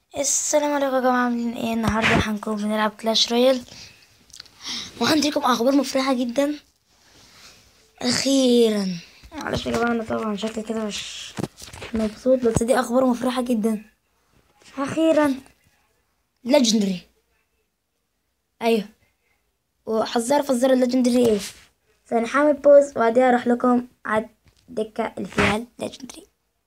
السلام عليكم يا جماعة عاملين ايه النهاردة هنكون بنلعب كلاش رويال وعندي لكم اخبار مفرحة جدا اخيرا معلش يا جماعة انا طبعا شكلي كده مش مبسوط بس دي اخبار مفرحة جدا اخيرا ليجندري ايوه وحذر فزر الليجندري ايه ثاني حامل بوز وبعديها اروح لكم على الدكة اللي فيها الليجندري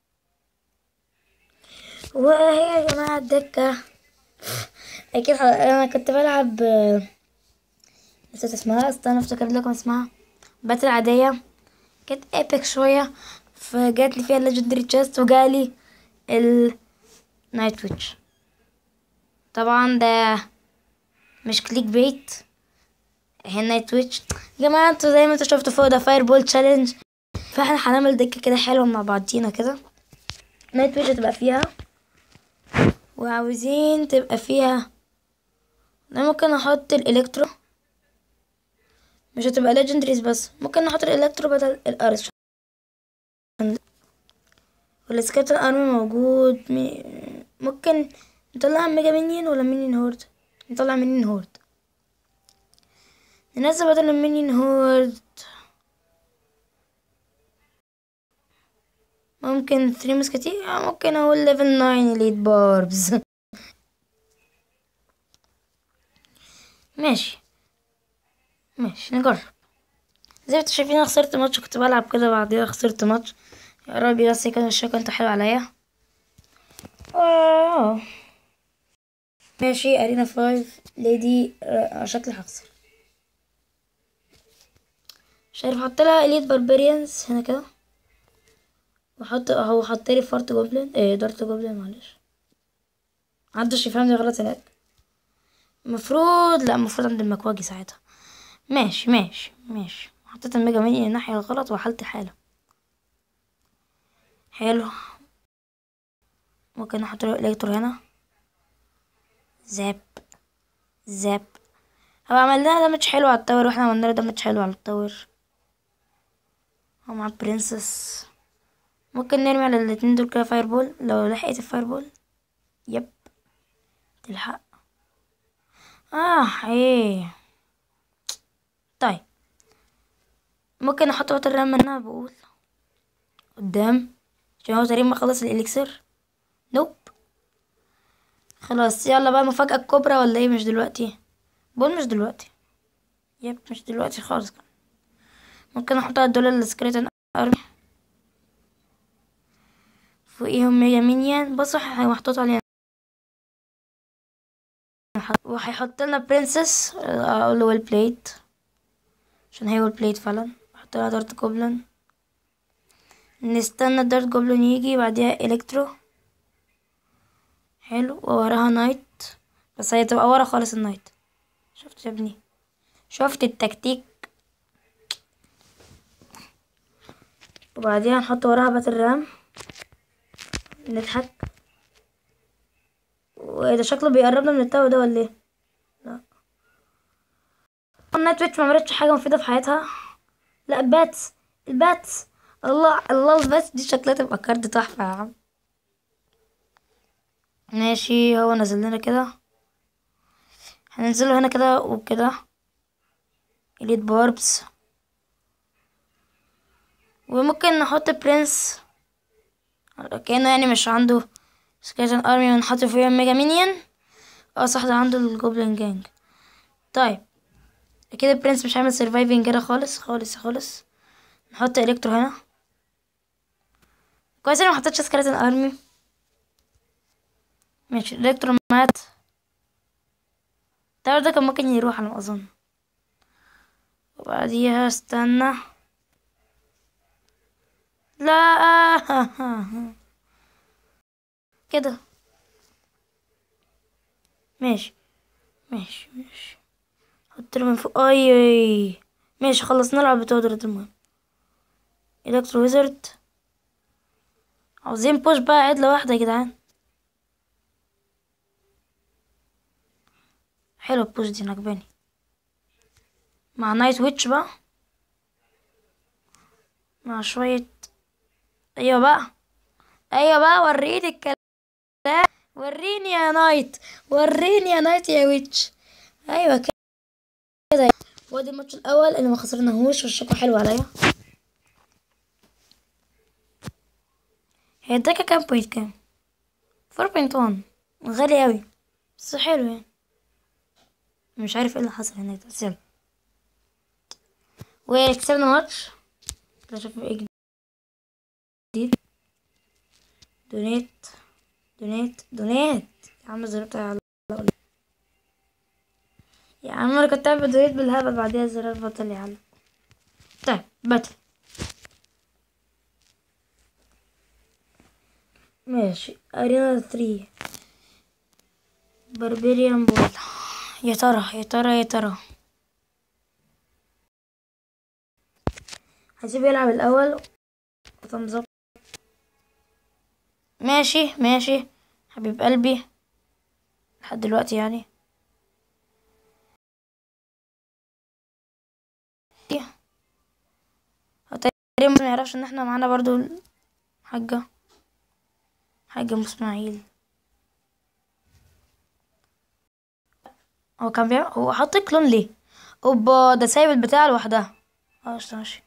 وهي يا جماعة الدكة أكيد ح- أنا كنت بلعب آه، نسيت اسمها استنى افتكر لكم اسمها باتل عادية كانت ايبك شوية فجات لي فيها الليجندري تشيست وجالي ال نايت ويتش طبعا ده مش كليك بيت هي نايت ويتش يا جماعة انتوا زي ما انتوا شفتوا فوق ده فاير بول تشالنج فاحنا هنعمل دكة كده حلوة مع بعضينا كده نايت ويتش هتبقى فيها وعاوزين تبقى فيها انا ممكن احط الالكترو مش هتبقى ليجندريز بس ممكن نحط الالكترو بدل الارس والسكيلتون ارمي موجود مي- ممكن نطلع ميجا مينيون ولا مينيون هورد نطلع مينيون هورد ننزل بدل المينيون هورد ممكن ثري مسكتي ممكن اقول ليفل ناين ليد باربز ماشي ماشي نجرب زي ما انتوا شايفين انا خسرت ماتش كنت بلعب كده بعديها خسرت ماتش يا ربي بس كان الشوكة انت حلو عليا آه. ماشي ارينا فايف ليدي آه، شكلي هخسر مش عارف احط لها اليت باربريانز هنا كده وحط هو حط لي فارت جوبلin ايه دارت جوبلin معلش محدش يفهمني غلط هناك المفروض لا المفروض عند المكواجي ساعتها ماشي ماشي ماشي حطيت الميجا ميني الناحية الغلط وحلت حالة حلو ممكن نحط له الكترو هنا زاب زاب هو عمل لنا دامج حلو على التاور واحنا عملنا له دامج حلو على التاور هو مع برنسس ممكن نرمي على الاتنين دول كده فاير بول لو لحقت الفاير بول يب تلحق اه ايه طيب ممكن احط وتر رام منها بقول قدام عشان هو تقريبا خلص الاليكسير نوب خلاص يلا بقى المفاجأة الكبرى ولا ايه مش دلوقتي بقول مش دلوقتي يب مش دلوقتي خالص كمان ممكن احط على الدولار السكريتن ارمي فوقيهم ميجا مينيون بصوا هي محطوط عليها وهيحط لنا برنسس اقول له البليت عشان هي البليت فعلا احط لها دارت جوبلin نستنى الدارت جوبلin يجي بعديها الكترو حلو ووراها نايت بس هي تبقى ورا خالص النايت شفت يا ابني شفت التكتيك وبعديها نحط وراها باتل رام نضحك وايه ده شكله بيقربنا من التاو ده ولا ايه لا النايت ويتش ما عملتش حاجه مفيده في حياتها لا باتس الباتس الله الله الباتس دي شكلها تبقى كارد تحفه يا عم ماشي هو نزل لنا كده هننزله هنا كده وكده اليت باربس وممكن نحط برنس كأنه يعني مش عنده سكيلتون ارمي ونحط فيها ميجا مينيون اه صح ده عنده الجوبلين جانج طيب كده البرنس مش هيعمل سرفايفنج كده خالص خالص خالص نحط الكترو هنا كويس اني محطتش سكيلتون ارمي ماشي الكترو مات التاور ده كان ممكن يروح على ما اظن وبعديها استنى لا كده ماشي ماشي ماشي حط له من فوق اي اي ماشي خلصنا نلعب بتودر المهم الكترو ويزرد عاوزين بوش بقى عدلة واحدة يا جدعان حلو البوش دي عجباني مع نايت ويتش بقى مع شوية ايوه بقى ايوه بقى وريني الكلام وريني يا نايت وريني يا نايت يا ويتش ايوه كده كده وادي الماتش الاول اللي ما خسرناهوش والشكوى حلو عليا هي الدكة كام بوينت كام 4.1 غالي اوي بس حلو يعني مش عارف ايه اللي حصل هناك بس يلا وكسبنا ماتش نشوف ايه جديد دونيت دونيت دونيت يا عم الزرار بتاعي على يا عم انا كنت عامل دونيت بالهبل بعديها الزرار بطل يعلق طيب باتل ماشي ارينا 3 بربريان بول يا ترى يا ترى يا ترى هسيبه يلعب الاول وتنظبط ماشي ماشي حبيب قلبي لحد دلوقتي يعني هو تقريبا ما يعرفش ان احنا معانا برضو حاجة حاجة ام اسماعيل هو كان بيعمل هو حط كلون ليه اوبا ده سايب البتاع لوحدها اه قشطة ماشي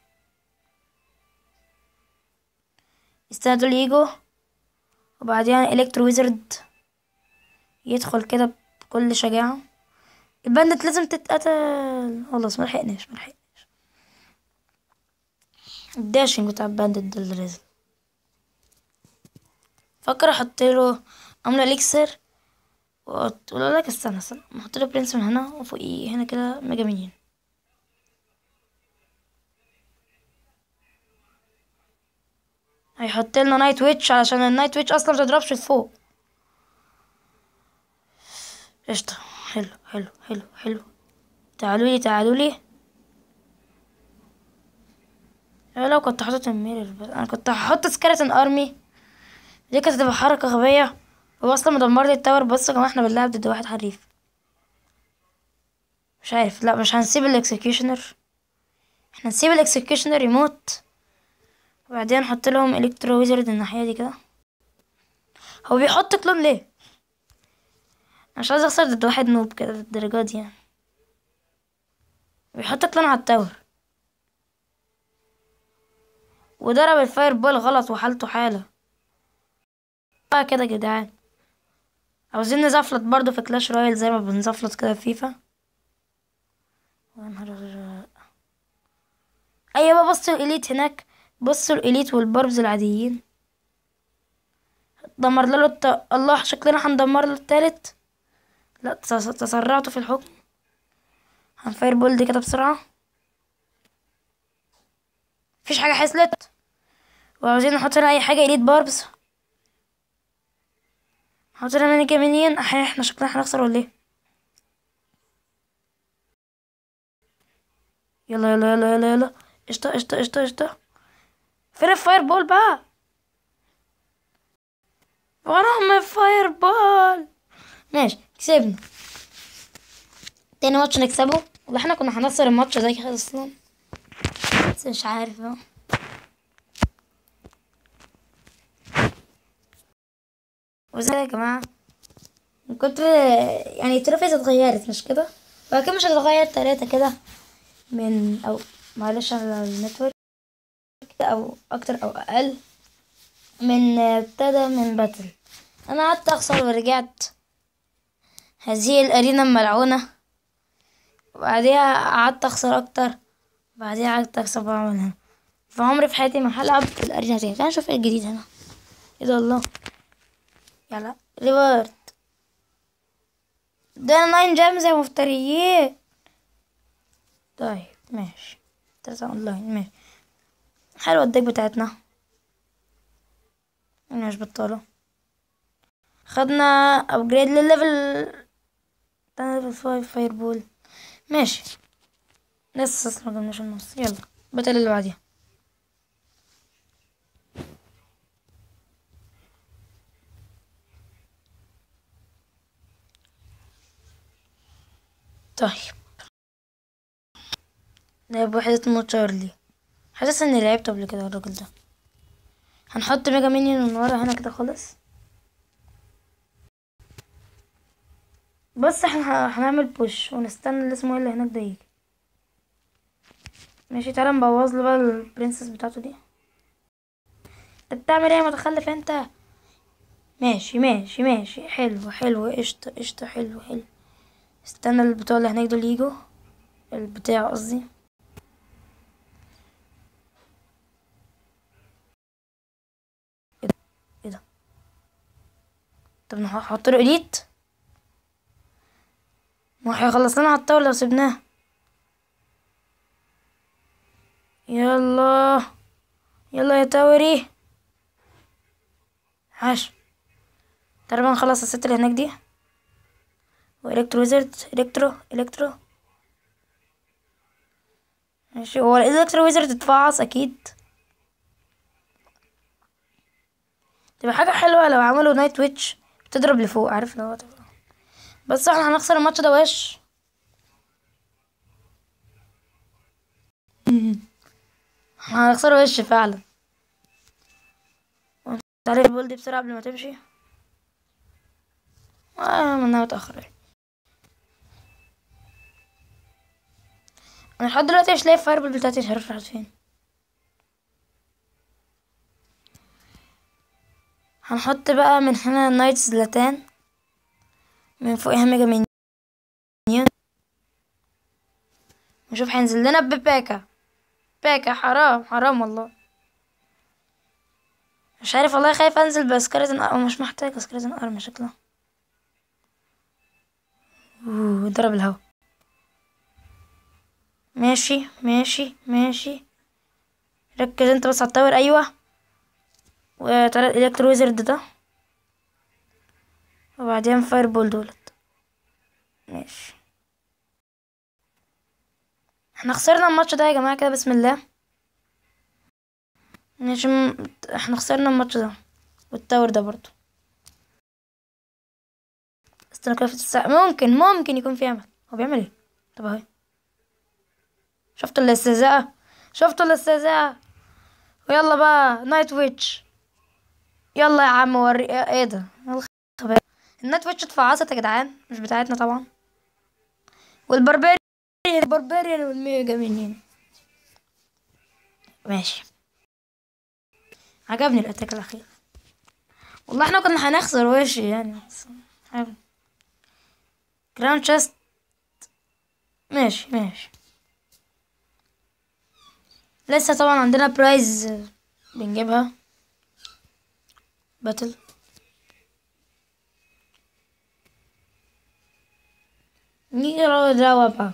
استنى دول يجوا وبعدين الكترو ويزرد يدخل كده بكل شجاعة البندت لازم تتقتل خلاص ملحقناش ملحقناش الداشنج بتاع البندت ده اللي نازل فكر احط له عامله اليكسر وتقول لك استنى استنى نحط له برنس من هنا وفوقيه هنا كده ميجا مينيون هيحط لنا نايت ويتش علشان النايت ويتش اصلا ما بتضربش فوق قشطة حلو حلو حلو حلو تعالوا لي تعالوا لي يا لو كنت حاطط الميرور بس انا كنت هحط سكرتن ارمي دي كانت هتبقى حركة غبية هو اصلا مدمر لي التاور بس كمان احنا بنلعب ضد واحد حريف مش عارف لا مش هنسيب الاكسكيوشنر احنا نسيب الاكسكيوشنر يموت وبعدين نحط لهم الكترو ويزرد الناحية دي كده هو بيحط كلون ليه أنا مش عايز اخسر ضد واحد نوب كده الدرجات دي يعني بيحط كلون على التاور وضرب الفاير بول غلط وحالته حالة بقى كده يا جدعان عاوزين نزفلط برضو في كلاش رويال زي ما بنزفلط كده في فيفا يا نهار أزرق. ايوه بصوا الاليت هناك بصوا الاليت والباربز العاديين دمر له الت... الله شكلنا هندمر له التالت لا تس- تسرعتوا في الحكم هنفاير بول دي كده بسرعة مفيش حاجة حصلت وعاوزين نحط هنا اي حاجة اليت باربز نحط هنا مانيكا مينيون أح- احنا شكلنا هنخسر ولا ايه يلا يلا يلا يلا يلا قشطة قشطة قشطة قشطة فين الفاير بول بقى وراهم الفاير بول ماشي كسبنا تاني ماتش نكسبه والله احنا كنا هنخسر الماتش ده اصلا بس مش عارف بقى وزي يا جماعة من كتر يعني التروفيز اتغيرت مش كده ولكن مش هتتغير تلاتة كده من او معلش على النتورك او اكتر او اقل من ابتدى من باتل انا قعدت اخسر ورجعت هذه الارينا الملعونة وبعديها قعدت اخسر اكتر بعديها قعدت اكسب واعمل هنا فعمري في حياتي ما هلعب في الارينا تاني تعال نشوف ايه الجديد هنا ايه ده الله يلا ريورد ده ناين جيمز يا مفتريين طيب ماشي تلاتة اونلاين ماشي حلوة الديك بتاعتنا مش بطالة خدنا ابجريد للليفل تاني ليفل فايف فاير بول ماشي لسه اصلا ما جبناش النص يلا بطل اللي بعديها طيب لعب واحد اسمه تشارلي حاسس اني لعبت قبل كده الراجل ده هنحط ميجا مينيون من ورا هنا كده خالص بص احنا ه- هنعمل بوش ونستنى اللي اسمه ايه اللي هناك ده يجي ماشي تعالى نبوظ له بقى البرنسس بتاعته دي انت بتعمل ايه يا متخلف انت ماشي ماشي ماشي حلو حلو قشطة قشطة حلو حلو استنى البتوع اللي هناك دول يجوا البتاع قصدي ايه ده ايه ده طب نحط له اليت ما هو هيخلص لنا على الطاولة لو سيبناه يلا يلا يا تاوري عاش تقريبا نخلص الست اللي هناك دي والكترو ويزرد الكترو الكترو ماشي هو الالكترو ويزرد اتفعص اكيد تبقى حاجة حلوة لو عملوا نايت ويتش بتضرب لفوق عارف لو تبقى بس احنا هنخسر الماتش ده وش هنخسر وش فعلا تعالى البول دي بسرعة قبل ما تمشي آه منها متأخر انا لحد دلوقتي مش لاقي الفايربول بتاعتي مش عارف راحت فين هنحط بقى من هنا نايت زلاتان من فوقها ميجا مينيون نشوف هينزل لنا بباكا باكا حرام حرام والله مش عارف والله خايف انزل بسكرتن او مش محتاج سكرتن ارم شكلها اوه ضرب الهوا ماشي ماشي ماشي ركز انت بس على التاور ايوه وتلات الكترو ويزرد ده وبعدين فاير بول دولت ماشي احنا خسرنا الماتش ده يا جماعه كده بسم الله ماشي م- احنا خسرنا الماتش ده والتاور ده برضو استنى كده في الساعة ممكن ممكن يكون في امل هو بيعمل ايه طب اهي شفتوا الاستهزاء شفتوا الاستهزاء ويلا بقى نايت ويتش يلا يا عم وري ايه ده الخباء النايت ويتش اتفعصت يا جدعان مش بتاعتنا طبعا والبربريان البربريان والميجا مينيون ماشي عجبني الاتاك الاخير والله احنا كنا هنخسر وش يعني بس حلو جراوند تشست ماشي ماشي لسه طبعا عندنا برايز بنجيبها باتل نيجي روا بقى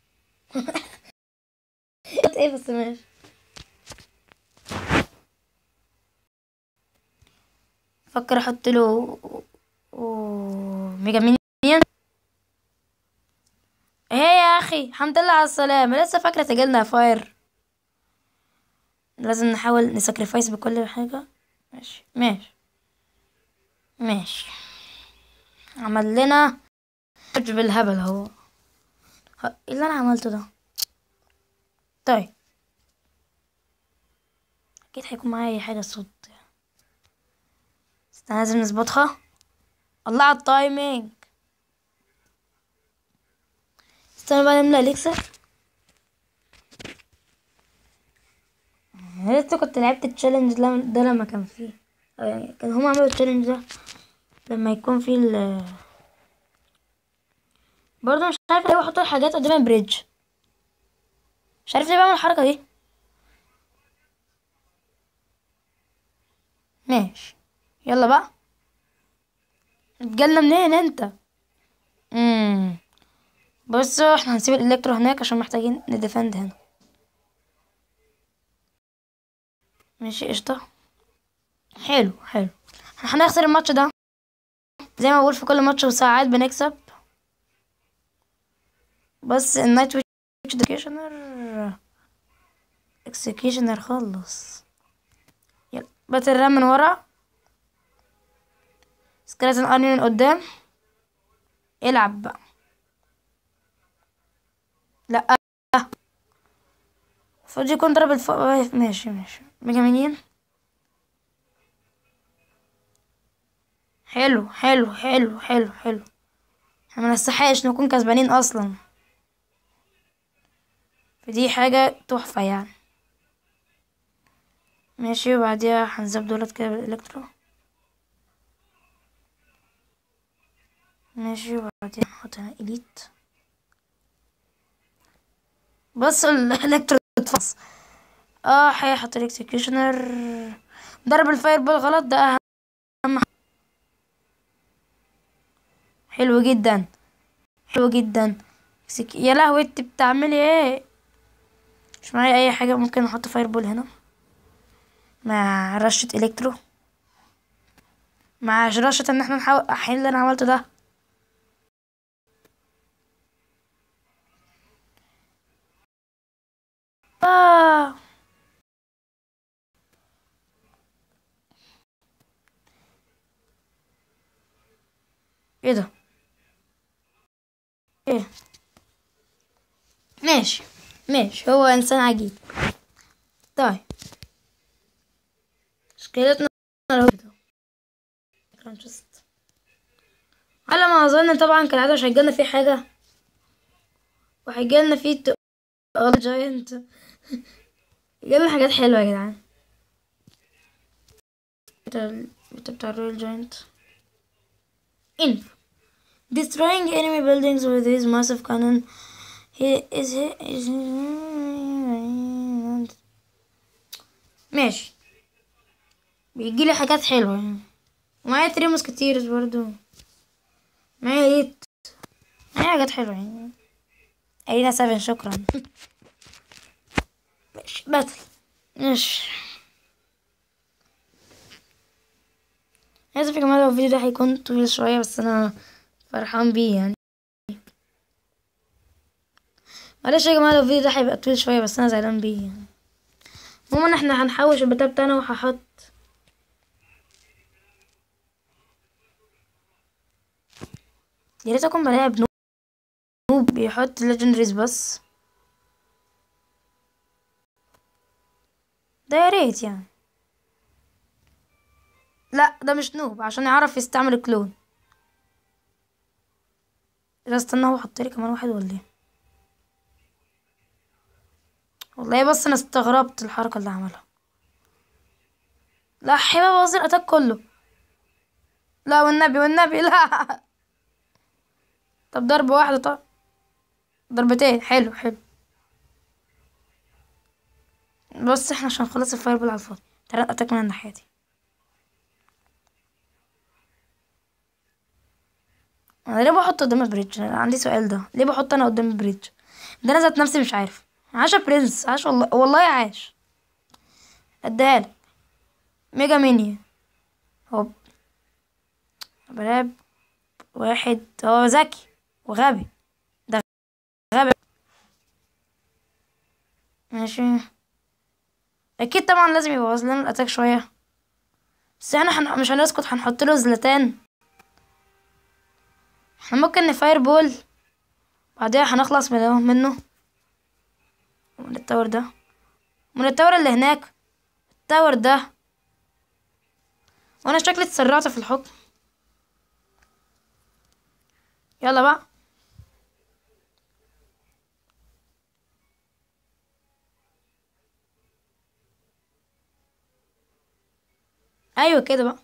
ايه بس ماشي فكر احط له و- ميجا مينيون ايه يا اخي الحمد لله على السلامه لسه فاكره تجيلنا فاير لازم نحاول نسكريفايس بكل حاجه ماشي ماشي ماشي عمل لنا حج بالهبل هو ه- ايه اللي انا عملته ده طيب اكيد هيكون معايا اي حاجه صوت استنى لازم نظبطها الله على التايمينج استنى بقى نملى اليكسر أنا لسه كنت لعبت التشالنج لم- ده لما كان فيه أو يعني كان هما عملوا التشالنج ده لما يكون فيه ال برضه مش عارف ليه بحط الحاجات قدام البريدج مش عارف ليه بعمل الحركة دي ماشي يلا بقى جالنا منين انت امم بصوا احنا هنسيب الالكترو هناك عشان محتاجين نديفند هنا ماشي قشطة حلو حلو احنا هنخسر الماتش ده زي ما بقول في كل ماتش وساعات بنكسب بس النايت ويتش اكسكيوشنر اكسكيوشنر خلص يلا باتل رام من ورا سكراتن ارمي من قدام العب بقى لا المفروض يكون ضرب الفوق ماشي ماشي ميجا مينين حلو حلو حلو حلو حلو احنا ما نستحقش نكون كسبانين اصلا فدي حاجة تحفة يعني ماشي وبعديها هنزب دولت كده بالالكترو ماشي وبعدين نحط هنا اليت بس الالكترو اتفص اه هيحط الاكسكيوشنر ضرب الفاير بول غلط ده اهم حلو جدا حلو جدا اكسك- يا لهوي انت بتعملي ايه مش معايا اي حاجه ممكن نحط فاير بول هنا مع رشه الكترو مع رشه ان احنا نحاول احل اللي انا عملته ده آه. ايه ده ايه ماشي ماشي هو انسان عجيب طيب مشكلتنا هو كده كرانشست على ما اظن طبعا كالعاده مش هيجيلنا فيه حاجه وهيجيلنا فيه اه جاينت يجيلنا حاجات حلوه يا جدعان بتاع بتاع بتاع الرويال جاينت info destroying enemy buildings with his massive cannon he is he is ماشي بيجيلي حاجات حلوة يعني ومعايا تري موسكتيرز برضو معايا ايت معايا حاجات حلوة يعني ارينا سفن شكرا ماشي باتل ماشي اسف يا جماعة لو الفيديو ده هيكون طويل شوية بس انا فرحان بيه يعني معلش يا جماعة لو الفيديو ده هيبقى طويل شوية بس انا زعلان بيه يعني عموما احنا هنحوش البتاع بتاعنا وهحط يا ريت اكون بلاعب نوب نوب بيحط ليجندريز بس ده يا ريت يعني لا ده مش نوب عشان يعرف يستعمل الكلون اذا استنى هو حط لي كمان واحد ولا ايه والله بس انا استغربت الحركه اللي عملها لا حبيبي بوظ الاتاك كله لا والنبي والنبي لا طب ضربة واحدة طب ضربتين حلو حلو بص احنا عشان نخلص الفاير بول على الفاضي تعالى اتاك من الناحية دي انا ليه بحط قدام البريدج انا عندي سؤال ده ليه بحط انا قدام البريدج ده انا ذات نفسي مش عارف عاش يا برنس عاش والله والله عاش اديها لك ميجا ميني هوب بلعب واحد هو ذكي وغبي ده غبي ماشي اكيد طبعا لازم يبوظ لنا الاتاك شويه بس احنا حن... مش هنسكت هنحط له زلتان احنا ممكن نفاير بول بعدها هنخلص منه منه من التاور ده من التاور اللي هناك التاور ده وانا شكلي اتسرعت في الحكم يلا بقى ايوه كده بقى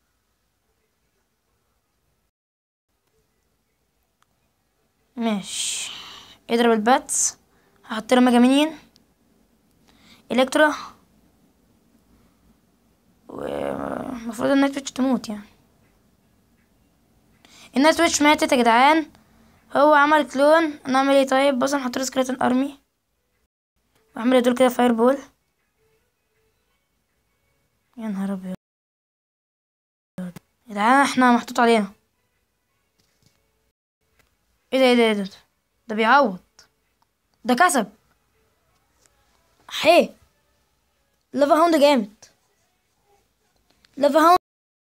ماشي اضرب الباتس هحط له مجامينين الكترا والمفروض النايت ويتش تموت يعني النايت ويتش ماتت يا جدعان هو عمل كلون نعمل ايه طيب بص نحط له سكريتون ارمي واعمل دول كده فاير بول يا نهار ابيض يا جدعان احنا محطوط علينا ايه ده ايه ده ايه ده ده بيعوض ده كسب حي لافا هاوند جامد لافا هاوند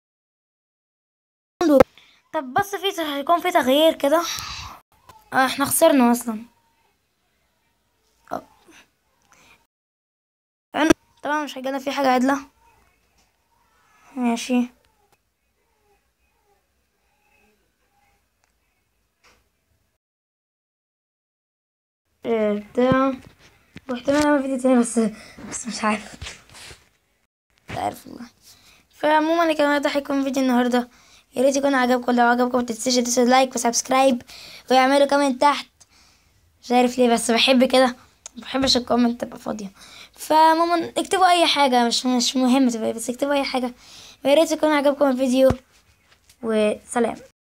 طب بس في هيكون في تغيير كده آه، احنا خسرنا اصلا آه. أنا- طبعا مش هيجينا في حاجة عدلة ماشي آه، بتاع واحتمال اعمل فيديو تاني بس بس مش عارف مش عارف والله فعموما يا جماعه ده هيكون فيديو النهارده يا ريت يكون عجبكم لو عجبكم متنسوش تدوسوا لايك وسبسكرايب ويعملوا كومنت تحت مش عارف ليه بس بحب كده مبحبش الكومنت تبقى فاضيه فعموما اكتبوا اي حاجه مش مش مهم تبقى إيه، بس اكتبوا اي حاجه ويا ريت يكون عجبكم الفيديو وسلام